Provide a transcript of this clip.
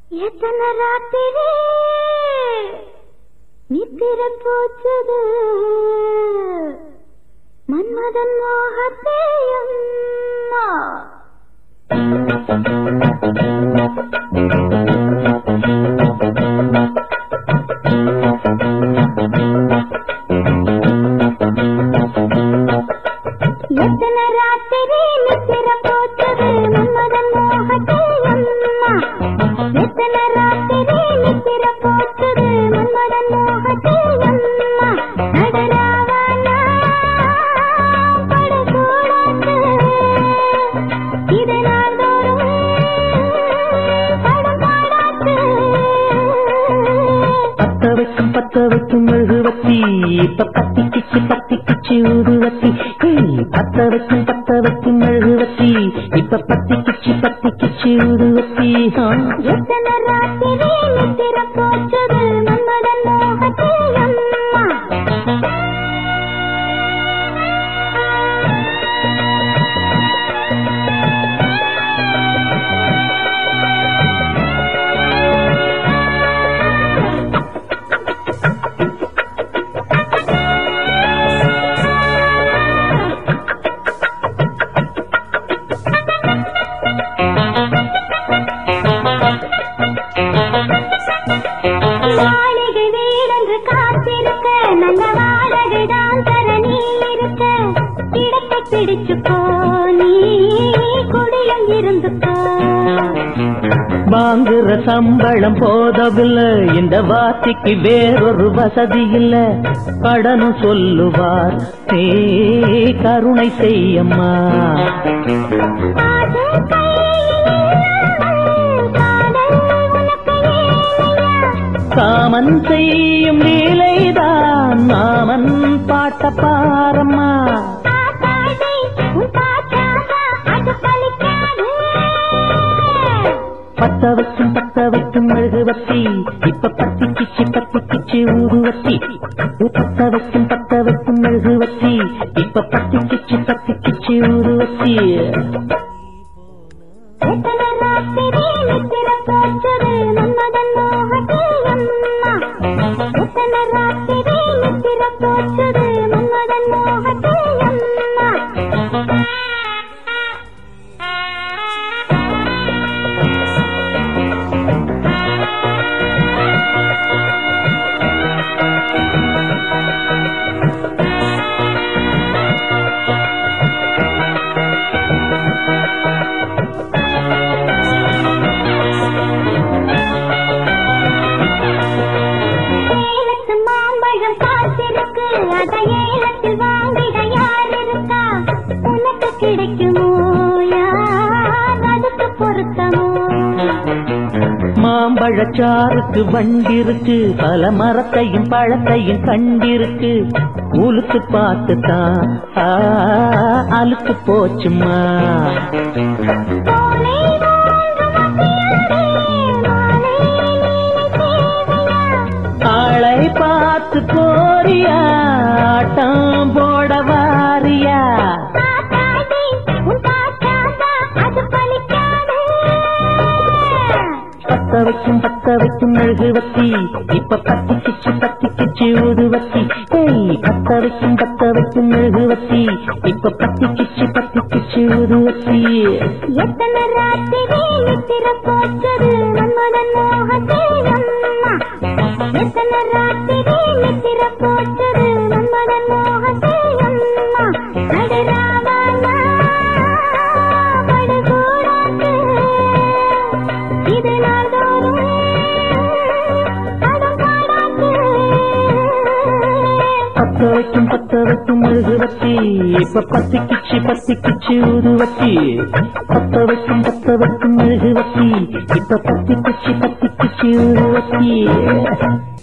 எத்தனை ராத்திரி நித்திர போச்சது மன்மதன் மோகத்தையும் எத்தனை ராத்திரி நித்திர போச்சது மன்மதன் மோகத்தையும் எத்தனை ராத்திரி நித்திர போச்சது மன்மதன் மோகத்தையும் நடராவானா படக்கூடாது இதை நாள்தோறும் படம் பாடாது பத்த வைக்கும் பத்த வைக்கும் மெழுகுவத்தி இப்ப பத்தி கிச்சு பத்தி கிச்சு ஊதுவத்தி ஹேய், பத்த வைக்கும் பத்த வைக்கும் மெழுகுவத்தி இப்ப பத்தி கிச்சு பத்தி கிச்சு ஊதுவத்தி ஆ. எத்தனை ராத்திரி நித்திர போச்சது மன்மதன் மோகத்தையும் மாளிகை வீடென்று காத்திருக்க நல்ல வாடகை தான் தர நீ இருக்க இடத்தை பிடிச்சுக்கோ நீ குடியில் இருந்துக்கோ வாங்குற சம்பளம் போதவில்லை இந்த வார்த்தைக்கு வேறொரு வசதி இல்ல கடனும் சொல்லுவார் நீ கருணை செய்யம்மா ஆசை கையில் காதல் உனக்கு ஏனையா காமன் செய்யும் லீலைதான் மாமன் பாட்ட பாரம்மா ஆத்தாடி உன் பாட்டாதா அது பலிக்காது பத்த வைக்கும் பத்த வைக்கும் மெழுகுவத்தி இப்ப பத்தி கிச்சு பத்தி கிச்சு ஊதுவத்தி பத்த வைக்கும் பத்த வைக்கும் மெழுகுவத்தி இப்ப பத்தி கிச்சு பத்தி கிச்சு ஊதுவத்தி எத்தனை ராத்திரி நித்திர போச்சது மன்மதன் மோகத்தையும் எத்தனை ராத்திரி நித்திர போச்சது மன்மதன் மோகத்தையும் ஏலத்து மாம்பழம் காத்திருக்கு அத ஏலத்தில் வாங்கிட யார் இருக்கா உனக்கு கிடைக்குமோ யார் அதுக்கு பொருத்தமோ மாம்பழச்சாருக்கு வண்டிருக்கு பல மரத்தையும் பழத்தையும் கண்டிருக்கு உலுக்கு பார்த்துதான் ஆ, அலுக்கு போச்சுமா போலே மூன்று மத்தியாரே, மாலை நீலை தேவையா? ஆளை பார்த்து போறியா ஆட்டம் போட வாரியா காத்தாடி, உன் காத்தாதா, அது பலிக்காது. பத்த வைக்கும் பத்த வைக்கும் மெழுகுவத்தி இப்ப பத்தி கிச்சு பத்தி கிச்சு ஊதுவத்தி ஏய் பத்த வைக்கும் பத்த வைக்கும் மெழுகுவத்தி இப்ப பத்தி கிச்சு பத்தி கிச்சு ஊதுவத்தி எத்தனை ராத்திரி நித்திர போச்சது மன்மதன் மோகத்தையும் எத்தனை ராத்திரி நித்திர போச்சது மன்மதன் மோகத்தையும் நடுராவானா படுகூடாது இது நாள்தோறும் படம் பாடாது பத்த வைக்கும் பத்த வைக்கும் மெழுகுவத்தி இப்ப பத்தி கிச்சு பத்தி கிச்சு ஊதுவத்தி பத்த வைக்கும் பத்த வைக்கும் மெழுகுவத்தி இப்ப பத்தி கிச்சு பத்தி கிச்சு ஊதுவத்தி